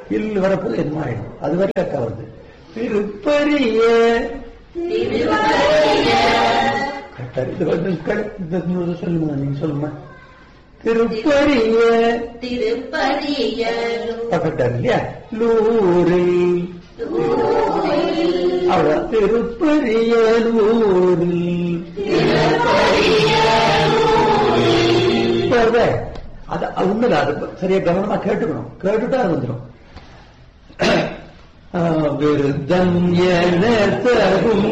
இல் வரப்போது என்ன ஆயிடும் அது வரை கரெக்டா வருது திருப்பரிய கரெக்டா இது வந்து கரெக்ட். இது இன்னொரு சொல்லுங்க நீங்க சொல்லுங்க திருப்பரிய திருப்பதியலும் கரெக்டா இல்லையா லூரில் அவ்வளவு திருப்பரியலூரில் இப்ப அது அது உண்மைதான் அது சரியா கவனமா கேட்டுக்கணும் கேட்டுட்டா அது வந்துடும் விருதம் என தரும்